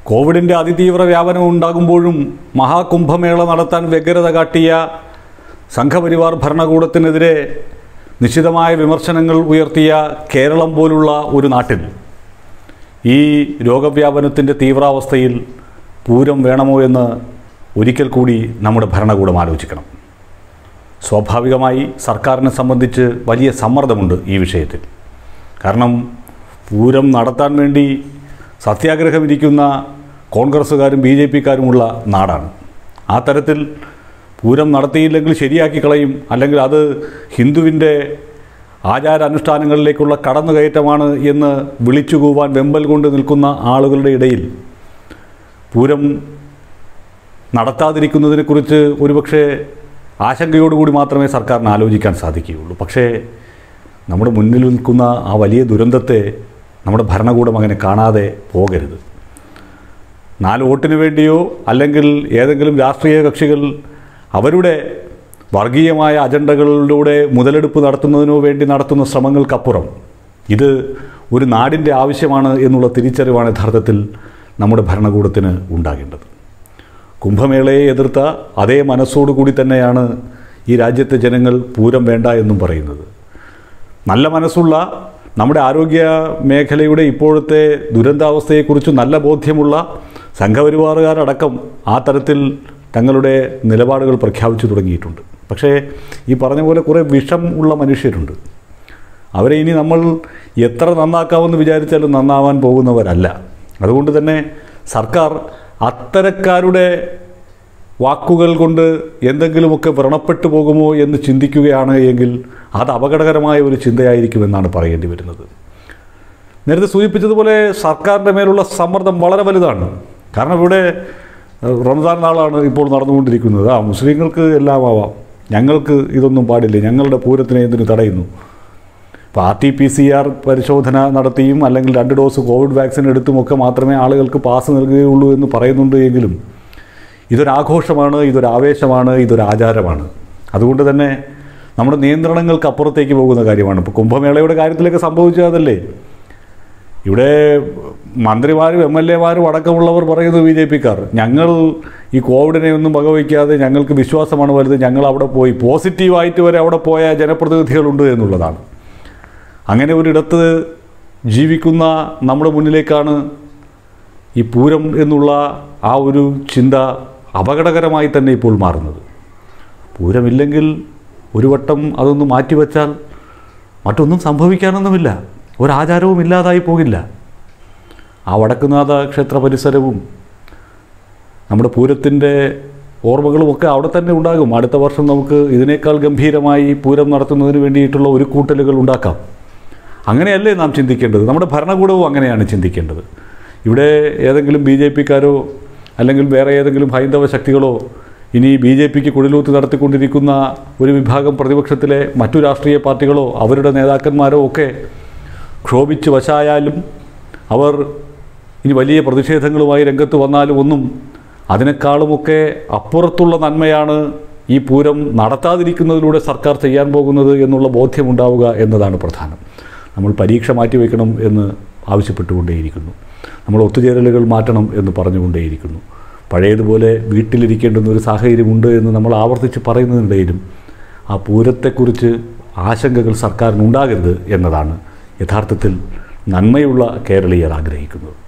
കോവിഡിൻ്റെ അതിതീവ്ര വ്യാപനം ഉണ്ടാകുമ്പോഴും മഹാകുംഭമേള നടത്താൻ വ്യഗ്രത കാട്ടിയ സംഘപരിവാർ ഭരണകൂടത്തിനെതിരെ നിശിതമായ വിമർശനങ്ങൾ ഉയർത്തിയ കേരളം പോലുള്ള ഒരു നാട്ടിൽ ഈ രോഗവ്യാപനത്തിൻ്റെ തീവ്രാവസ്ഥയിൽ പൂരം വേണമോ എന്ന് ഒരിക്കൽ കൂടി നമ്മുടെ ഭരണകൂടം ആലോചിക്കണം സ്വാഭാവികമായി സർക്കാരിനെ സംബന്ധിച്ച് വലിയ സമ്മർദ്ദമുണ്ട് ഈ വിഷയത്തിൽ കാരണം പൂരം നടത്താൻ വേണ്ടി സത്യാഗ്രഹമിരിക്കുന്ന കോൺഗ്രസ്സുകാരും ബി ജെ പിക്കാരുമുള്ള നാടാണ് ആ തരത്തിൽ പൂരം നടത്തിയില്ലെങ്കിൽ ശരിയാക്കി കളയും അല്ലെങ്കിൽ അത് ഹിന്ദുവിൻ്റെ ആചാരാനുഷ്ഠാനങ്ങളിലേക്കുള്ള കടന്നുകയറ്റമാണ് എന്ന് വിളിച്ചു കൂവാൻ വെമ്പൽ കൊണ്ട് നിൽക്കുന്ന ആളുകളുടെ ഇടയിൽ പൂരം നടത്താതിരിക്കുന്നതിനെക്കുറിച്ച് ഒരുപക്ഷെ ആശങ്കയോടുകൂടി മാത്രമേ സർക്കാരിന് ആലോചിക്കാൻ സാധിക്കുകയുള്ളൂ പക്ഷേ നമ്മുടെ മുന്നിൽ നിൽക്കുന്ന ആ വലിയ ദുരന്തത്തെ നമ്മുടെ ഭരണകൂടം അങ്ങനെ കാണാതെ പോകരുത് നാല് വോട്ടിന് വേണ്ടിയോ അല്ലെങ്കിൽ ഏതെങ്കിലും രാഷ്ട്രീയ കക്ഷികൾ അവരുടെ വർഗീയമായ അജണ്ടകളിലൂടെ മുതലെടുപ്പ് നടത്തുന്നതിനോ വേണ്ടി നടത്തുന്ന ശ്രമങ്ങൾക്കപ്പുറം ഇത് ഒരു നാടിൻ്റെ ആവശ്യമാണ് എന്നുള്ള തിരിച്ചറിവാണ് യഥാർത്ഥത്തിൽ നമ്മുടെ ഭരണകൂടത്തിന് ഉണ്ടാകേണ്ടത് കുംഭമേളയെ എതിർത്ത അതേ മനസ്സോടുകൂടി തന്നെയാണ് ഈ രാജ്യത്തെ ജനങ്ങൾ പൂരം വേണ്ട എന്നും പറയുന്നത് നല്ല മനസ്സുള്ള നമ്മുടെ ആരോഗ്യ മേഖലയുടെ ഇപ്പോഴത്തെ ദുരന്താവസ്ഥയെക്കുറിച്ച് നല്ല ബോധ്യമുള്ള സംഘപരിവാറുകാരടക്കം ആ തരത്തിൽ തങ്ങളുടെ നിലപാടുകൾ പ്രഖ്യാപിച്ചു തുടങ്ങിയിട്ടുണ്ട് പക്ഷേ ഈ പറഞ്ഞ പോലെ കുറേ വിഷം ഉള്ള മനുഷ്യരുണ്ട് അവരെ ഇനി നമ്മൾ എത്ര നന്നാക്കാമെന്ന് വിചാരിച്ചാലും നന്നാവാൻ പോകുന്നവരല്ല അതുകൊണ്ട് തന്നെ സർക്കാർ അത്തരക്കാരുടെ വാക്കുകൾ കൊണ്ട് എന്തെങ്കിലുമൊക്കെ വ്രണപ്പെട്ടു പോകുമോ എന്ന് ചിന്തിക്കുകയാണ് എങ്കിൽ അത് അപകടകരമായ ഒരു ചിന്തയായിരിക്കുമെന്നാണ് പറയേണ്ടി വരുന്നത് നേരത്തെ സൂചിപ്പിച്ചതുപോലെ സർക്കാരിൻ്റെ മേലുള്ള സമ്മർദ്ദം വളരെ വലുതാണ് കാരണം ഇവിടെ ഏഹ്, റംസാൻ നാളാണ് ഇപ്പോൾ നടന്നുകൊണ്ടിരിക്കുന്നത് ആ മുസ്ലിങ്ങൾക്ക് എല്ലാം ആവാം ഞങ്ങൾക്ക് ഇതൊന്നും പാടില്ല ഞങ്ങളുടെ പൂരത്തിനെ എന്തിനു തടയുന്നു ഇപ്പോൾ R T P C R പരിശോധന നടത്തിയും അല്ലെങ്കിൽ രണ്ട് ഡോസ് കോവിഡ് വാക്സിൻ എടുത്തുമൊക്കെ മാത്രമേ ആളുകൾക്ക് പാസ് നൽകുകയുള്ളൂ എന്ന് പറയുന്നുണ്ട് എങ്കിലും ഇതൊരാഘോഷമാണ് ഇതൊരു ആവേശമാണ് ഇതൊരു ആചാരമാണ് അതുകൊണ്ട് തന്നെ നമ്മുടെ നിയന്ത്രണങ്ങൾക്ക് അപ്പുറത്തേക്ക് പോകുന്ന കാര്യമാണ് ഇപ്പോൾ കുംഭമേളയുടെ കാര്യത്തിലൊക്കെ സംഭവിച്ചതല്ലേ ഇവിടെ മന്ത്രിമാരും എം എൽ എമാരും അടക്കമുള്ളവർ പറയുന്നത് ബി ജെ പിക്കാർ ഞങ്ങൾ ഈ കോവിഡിനെ ഒന്നും വകവയ്ക്കാതെ ഞങ്ങൾക്ക് വിശ്വാസമാണ് വലുത് ഞങ്ങൾ അവിടെ പോയി പോസിറ്റീവായിട്ട് വരെ അവിടെ പോയ ജനപ്രതിനിധികളുണ്ട് എന്നുള്ളതാണ് അങ്ങനെ ഒരിടത്ത് ജീവിക്കുന്ന നമ്മുടെ മുന്നിലേക്കാണ് ഈ പൂരം എന്നുള്ള ആ ഒരു ചിന്ത അപകടകരമായി തന്നെ ഇപ്പോൾ മാറുന്നത് പൂരമില്ലെങ്കിൽ ഒരു വട്ടം അതൊന്ന് മാറ്റിവെച്ചാൽ മറ്റൊന്നും സംഭവിക്കാനൊന്നുമില്ല ഒരാചാരവും ഇല്ലാതായി പോകില്ല ആ വടക്കുനാഥ ക്ഷേത്ര പരിസരവും നമ്മുടെ പൂരത്തിൻ്റെ ഓർമ്മകളുമൊക്കെ അവിടെ തന്നെ ഉണ്ടാകും അടുത്ത വർഷം നമുക്ക് ഇതിനേക്കാൾ ഗംഭീരമായി പൂരം നടത്തുന്നതിന് വേണ്ടിയിട്ടുള്ള ഒരു കൂട്ടലുകൾ ഉണ്ടാക്കാം അങ്ങനെയല്ലേ നാം ചിന്തിക്കേണ്ടത് നമ്മുടെ ഭരണകൂടവും അങ്ങനെയാണ് ചിന്തിക്കേണ്ടത് ഇവിടെ ഏതെങ്കിലും ബി ജെ പിക്കാരോ അല്ലെങ്കിൽ വേറെ ഏതെങ്കിലും ഹൈന്ദവ ശക്തികളോ ഇനി ബി ജെ പിക്ക് കുടിലൂത്ത് നടത്തിക്കൊണ്ടിരിക്കുന്ന ഒരു വിഭാഗം പ്രതിപക്ഷത്തിലെ മറ്റു രാഷ്ട്രീയ പാർട്ടികളോ അവരുടെ നേതാക്കന്മാരോ ഒക്കെ ക്ഷോഭിച്ച് വശായാലും അവർ ഇനി വലിയ പ്രതിഷേധങ്ങളുമായി രംഗത്ത് വന്നാലും ഒന്നും അതിനേക്കാളുമൊക്കെ അപ്പുറത്തുള്ള നന്മയാണ് ഈ പൂരം നടത്താതിരിക്കുന്നതിലൂടെ സർക്കാർ ചെയ്യാൻ പോകുന്നത് എന്നുള്ള ബോധ്യമുണ്ടാവുക എന്നതാണ് പ്രധാനം നമ്മൾ പരീക്ഷ മാറ്റിവെക്കണം എന്ന് ആവശ്യപ്പെട്ടുകൊണ്ടേയിരിക്കുന്നു നമ്മൾ ഒത്തുചേരലുകൾ മാറ്റണം എന്ന് പറഞ്ഞുകൊണ്ടേയിരിക്കുന്നു പഴയതുപോലെ വീട്ടിലിരിക്കേണ്ടുന്ന ഒരു സാഹചര്യമുണ്ട് എന്ന് നമ്മൾ ആവർത്തിച്ച് പറയുന്നതിനിടയിലും ആ പൂരത്തെക്കുറിച്ച് ആശങ്കകൾ സർക്കാരിനുണ്ടാകരുത് എന്നതാണ് യഥാർത്ഥത്തിൽ നന്മയുള്ള കേരളീയർ ആഗ്രഹിക്കുന്നത്